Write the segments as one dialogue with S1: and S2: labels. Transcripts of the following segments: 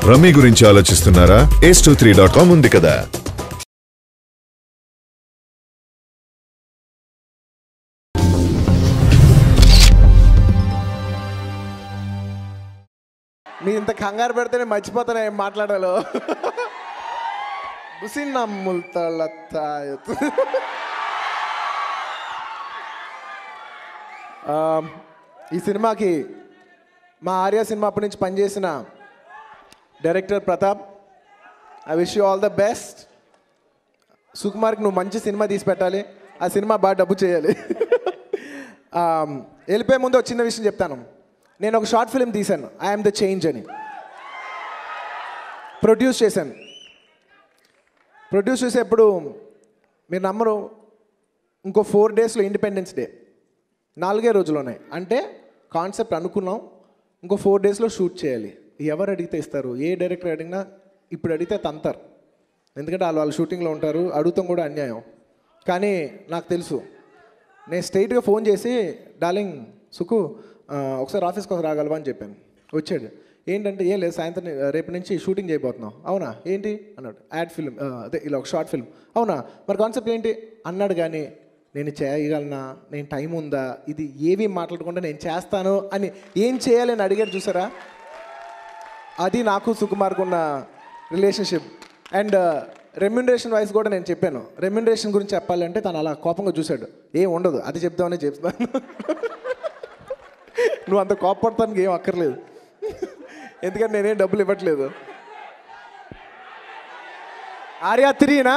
S1: rummy గురించి ఆలోచిస్తున్నారా ace two three dot com ఉంది కదా
S2: మీ ఇంత కంగారు పెడితేనే మర్చిపోతానే ఏం మాట్లాడాలో బుసిన్ నమ్ముల్తాయత్ ఈ సినిమాకి మా ఆర్య సినిమా అప్పటి నుంచి పనిచేసిన director Pratap I wish you all the best సుకుమార్కి నువ్వు మంచి సినిమా తీసి పెట్టాలి ఆ సినిమా బాగా డబ్బు చేయాలి Um, వెళ్ళిపోయే ముందు ఒక చిన్న విషయం చెప్తాను నేను ఒక షార్ట్ ఫిల్మ్ తీశాను ఐఎమ్ ద చేంజ్ అని ప్రొడ్యూస్ చేశాను ప్రొడ్యూస్ చేసేప్పుడు మీరు నమ్మరు ఇంకో ఫోర్ డేస్లో ఇండిపెండెన్స్ డే నాలుగే రోజులు ఉన్నాయి అంటే కాన్సెప్ట్ అనుకున్నాం ఇంకో ఫోర్ డేస్లో షూట్ చేయాలి ఎవరు అడిగితే ఇస్తారు ఏ డైరెక్టర్ అడిగినా ఇప్పుడు అడిగితే తంతారు ఎందుకంటే వాళ్ళు వాళ్ళు షూటింగ్లో ఉంటారు అడుగుతాం కూడా అన్యాయం కానీ నాకు తెలుసు నేను స్ట్రైట్గా ఫోన్ చేసి డార్లింగ్ సుకు ఆ, ఒకసారి ఆఫీస్కి ఒకసారి రాగలవా అని చెప్పాను వచ్చాడు ఏంటంటే ఏం లేదు సాయంత్రం నే- రేపు నుంచి షూటింగ్ చేయబోతున్నాం అవునా ఏంటి అన్నాడు యాడ్ ఫిల్మ్ అదే ఇలా ఒక షార్ట్ ఫిల్మ్ అవునా మరి కాన్సెప్ట్ ఏంటి అన్నాడు కానీ నేను చేయగలనా నేను టైం ఉందా ఇది ఏవి మాట్లాడకుండా నేను చేస్తాను అని ఏం చేయాలి అని అడిగాడు చూసారా అది నాకు సుకుమార్కు ఉన్న రిలేషన్షిప్ అండ్ రెమ్యునరేషన్ వైస్ కూడా నేను చెప్పాను రెమ్యునరేషన్ గురించి చెప్పాలంటే తను అలా కోపంగా చూశాడు ఏం ఉండదు అది చెప్దామని చెప్తాను నువ్వు అంత కోపడతానికి ఏం అక్కర్లేదు ఎందుకంటే నేనేం డబ్బులు ఇవ్వట్లేదు ఆర్యా త్రీనా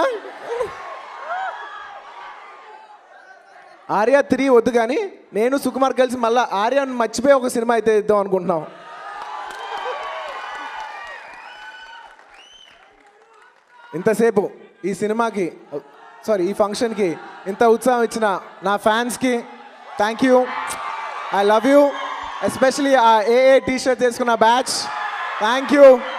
S2: ఆర్యా త్రీ వద్దు కానీ నేను సుకుమార్ కలిసి మళ్ళీ ఆర్యాను మర్చిపోయి ఒక సినిమా అయితే ఇద్దాం అనుకుంటున్నాం ఇంతసేపు ఈ సినిమాకి సారీ ఈ ఫంక్షన్కి ఇంత ఉత్సాహం ఇచ్చిన నా ఫ్యాన్స్కి thank you I love you especially ah AA T shirt చేసుకున్న బ్యాచ్ థ్యాంక్ యూ